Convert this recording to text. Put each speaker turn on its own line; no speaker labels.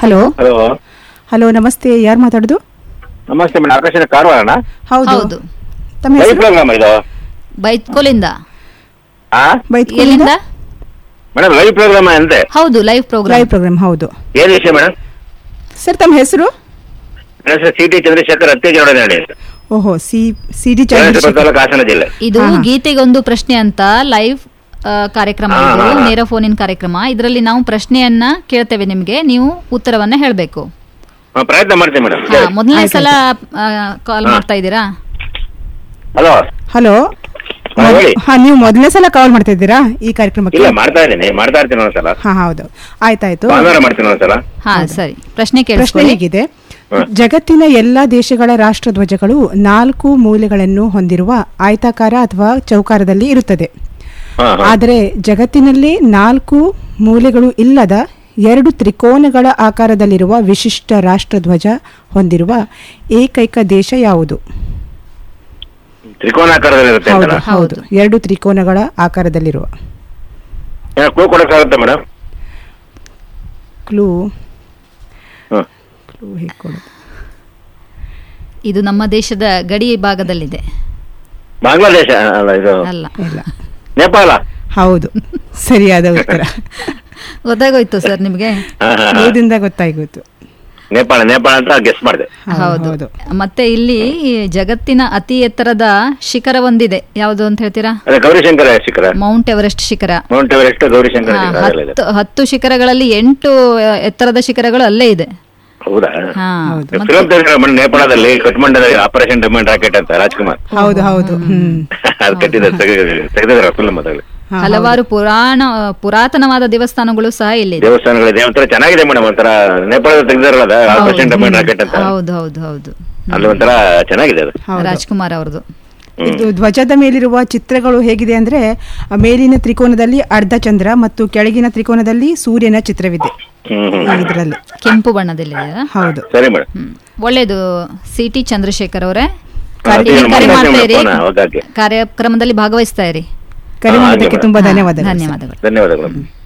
Hello
hello
hello ನಮಸ್ತೆ ಯಾರು ಮಾತಾಡೋದು
ನಮಸ್ತೆ ಮೇಡಮ್ ಆಕಾಶನ ಕಾರವಾರಣ
ಹೌದು
ಹೌದು
ತಮ್ಮ
ಲೈವ್
ಹೆಸರು
ಪ್ರೋಗ್ರಾಮ್ ಇದು
ಬೈತ್ಕೋಲಿಂದ
ಆ
ಬೈತ್ಕೂರಿಂದ
ಎಲ್ಲಿಂದ
ಮೇಡಮ್ ಲೈವ್ ಪ್ರೋಗ್ರಾಮ್ ಅಂತೆ
ಹೌದು ಲೈವ್ ಪ್ರೋಗ್ರಾಮ್
ಲೈವ್ ಪ್ರೋಗ್ರಾಮ್ ಹೌದು
ಏನ್ ವಿಷಯ ಮೇಡಮ್
ಸರ್ ತಮ್ಮ ಹೆಸರು
ನನ್ನ ಹೆಸರು ಸಿ ಟಿ ಚಂದ್ರಶೇಖರ್ ಅತ್ತೆಜೋಡನಹಳ್ಳಿ
ಓಹೋ C C D
Chandrashekar
Chandrashekar
ತಾಲೂಕು ಹಾಸನ ಜಿಲ್ಲೆ
ಇದು
ಹಾ, ಹಾ.
ಗೀತೆಗೊಂದು ಪ್ರಶ್ನೆ ಅಂತ ಲೈವ್ ಕಾರ್ಯಕ್ರಮ
ಹಾ,
ಇದು
ಹಾ, ಹಾ.
ನೇರ ಫೋನಿನ ಕಾರ್ಯಕ್ರಮ ಇದರಲ್ಲಿ ನಾವು ಪ್ರಶ್ನೆಯನ್ನ ಕೇಳ್ತೇವೆ ನಿಮ್ಗೆ ನೀವು ಉತ್ತರವನ್ನ ಹೇಳಬೇಕು
ಹಾ, ಪ್ರಯತ್ನ ಮಾಡ್ತೀನಿ ಮೇಡಮ್
ಹಾ ಮೊದಲನೇ
ಆಯ್ತು,
ಸಲ ಕಾಲ್
ಹಾ.
ಮಾಡ್ತಾ ಇದ್ದೀರಾ
ಹಲೋ
ಹಲೋ
ಹಾ, ಹೇಳಿ.
ಹಾ ನೀವು ಮೊದಲನೇ ಸಲ ಕಾಲ್ ಮಾಡ್ತಾ ಇದ್ದೀರಾ ಈ ಕಾರ್ಯಕ್ರಮಕ್ಕೆ
ಇಲ್ಲ ಮಾಡ್ತಾ ಇದ್ದೀನಿ ಮಾಡ್ತಾ ಇರ್ತೀನಿ ಒಂದ್ಸಲ
ಹಾ ಹೌದು ಆಯ್ತಾಯ್ತು
ಭಾನುವಾರ ಮಾಡ್ತೀನಿ ಒಂದ್ಸಲ
ಹಾ ಸರಿ ಪ್ರಶ್ನೆ
ಪ್ರಶ್ನೆ
ಕೇಳಿಸ್ಕೊಳ್ಳಿ
ಹೀಗಿದೆ
ಹಾ.
ಜಗತ್ತಿನ ಎಲ್ಲಾ ದೇಶಗಳ ರಾಷ್ಟ್ರಧ್ವಜಗಳು ನಾಲ್ಕು ಮೂಲೆಗಳನ್ನು ಹೊಂದಿರುವ ಆಯತಾಕಾರ ಅಥವಾ ಚೌಕಾರದಲ್ಲಿ ಇರುತ್ತದೆ
ಹಾ ಹಾ
ಆದರೆ ಜಗತ್ತಿನಲ್ಲಿ ನಾಲ್ಕು ಮೂಲೆಗಳು ಇಲ್ಲದ ಎರಡು ತ್ರಿಕೋನಗಳ ಆಕಾರದಲ್ಲಿರುವ ವಿಶಿಷ್ಟ ರಾಷ್ಟ್ರಧ್ವಜ ಹೊಂದಿರುವ ಏಕೈಕ ದೇಶ ಯಾವುದು
ತ್ರಿಕೋನಾಕಾರದಲ್ಲಿ ಇರುತ್ತೆ
ಹೌದು
ಅಂತಲ್ಲ
ಹೌದು
ಹೌದು.
ಎರಡು ತ್ರಿಕೋನಗಳ ಆಕಾರದಲ್ಲಿರುವ
ಏನೋ ಕ್ಲೂ ಕೊಡಕ್ಕಾಗುತ್ತೆ ಮೇಡಮ್
ಕ್ಲೂ
ಹ್ಮ್
ಕ್ಲೂ ಹೇಗೆ ಕೊಡೋದು
ಇದು ನಮ್ಮ ದೇಶದ ಗಡಿ ಭಾಗದಲ್ಲಿದೆ
ಬಾಂಗ್ಲಾದೇಶ ಅಲ್ಲ ಇದು
ಅಲ್ಲ
ಇಲ್ಲ
ನೇಪಾಳ
ಹೌದು ಸರಿಯಾದ ಉತ್ತರ
ಗೊತ್ತಾಗೋಯ್ತು ಸರ್ ನಿಮ್ಗೆ
ಹಾ, ಹಾ, ಹಾ.
ಕ್ಲೂದಿಂದ ಗೊತ್ತಾಗೋಯ್ತು
ನೇಪಾಳ ನೇಪಾಳ ಅಂತ ಗೆಸ್ ಮಾಡಿದೆ
ಹೌದು
ಹೌದು
ಮತ್ತೆ ಇಲ್ಲಿ ಜಗತ್ತಿನ ಅತಿ ಎತ್ತರದ ಶಿಖರ ಒಂದಿದೆ ಯಾವುದು ಅಂತ ಹೇಳ್ತೀರಾ
ಅದೇ ಗೌರಿಶಂಕರ ಶಿಖರ
ಮೌಂಟ್ ಎವರೆಸ್ಟ್ ಶಿಖರ
ಮೌಂಟ್ ಎವರೆಸ್ಟ್ ಗೌರಿಶಂಕರ
ಹಾ,
ಶಿಖರ ಅದೆಲ್ಲ ಇದೆ
ಹತ್ತು ಹತ್ತು ಶಿಖರಗಳಲ್ಲಿ ಎಂಟು ಆ, ಎತ್ತರದ ಶಿಖರಗಳು ಅಲ್ಲೇ ಇದೆ
ಹೌದಾ
ಹಾ
ಹೌದು.
ಮತ್ತೆ-
ಫಿಲಂ ತೆಗೆದ್ರೆ ಮೇಡಮ್ ನೇಪಾಳದಲ್ಲಿ ಕಠ್ಮಂಡದಲ್ಲಿ ಆಪರೇಷನ್ ಡಿಮಂಡ್ ರಾಕೆಟ್ ಅಂತ ರಾಜ್ಕುಮಾರ್
ಹೌದು ಹೌದು ಹ್ಮ್
ಅದು ಕಟ್ಟಿದ್ದಾರೆ ತೆಗೆದಿದ್ದಾರೆ ಫಿಲ್ಮ್ ಅದ್ರಲ್ಲಿ
ಹಾ,
ಹಲವಾರು ಪುರಾಣ ಪುರಾತನವಾದ ದೇವಸ್ಥಾನಗಳು ಸಹ ಇಲ್ಲಿದೆ
ದೇವಸ್ಥಾನಗಳಿದೆ ಒಂಥರ ಚೆನ್ನಾಗಿದೆ ಮೇಡಮ್ ಒಂಥರ ನೇಪಾಳದಲ್ಲಿ ತೆಗೆದಿರಲ್ಲ ಆಪರೇಷನ್ ಡಿಮಂಡ್ ರಾಕೆಟ್ ಅಂತ
ಹೌದು ಹೌದು ಹೌದು
ಅಲ್ಲಿ ಒಂಥರ ಚೆನ್ನಾಗಿದೆ ಅದು
ಹೌದು.
ರಾಜ್ಕುಮಾರ್ ಅವ್ರದ್ದು
ಇದು ಧ್ವಜದ ಮೇಲಿರುವ ಚಿತ್ರಗಳು ಹೇಗಿದೆ ಅಂದ್ರೆ ಆ ಮೇಲಿನ ತ್ರಿಕೋನದಲ್ಲಿ ಅರ್ಧ ಚಂದ್ರ ಮತ್ತು ಕೆಳಗಿನ ತ್ರಿಕೋನದಲ್ಲಿ ಸೂರ್ಯನ ಚಿತ್ರವಿದೆ
ಹ್ಮ್ ಹ್ಮ್
ಇದರಲ್ಲಿ
ಕೆಂಪು ಬಣ್ಣದಲ್ಲಿದೆ
ಹೌದು
ಸರಿ ಮೇಡಮ್
ಹ್ಮ್ ಒಳ್ಳೇದು ಸಿ ಟಿ ಚಂದ್ರಶೇಖರ್ ಅವರೇ
ಹಾ,
ಹೀಗೆ
ಏನು
ಕರೆ
ಮಾಡ್ತಾ
ಮಾಡ್ತಾ
ಇದ್ದೀನಿ
ಇರಿ
ಮೇಡಮ್, ಆಗಾಗ್ಗೆ.
ಕಾರ್ಯಕ್ರಮದಲ್ಲಿ ಭಾಗವಹಿಸ್ತಾ ಇರಿ
ಕರೆ
ಹಾ,
ಮಾಡೋದಕ್ಕೆ
ಹಾಗೆ
ತುಂಬಾ
ಮೇಡಮ್.
ಧನ್ಯವಾದಗಳು ಸರ್.
ಧನ್ಯವಾದಗಳು
ಧನ್ಯವಾದಗಳು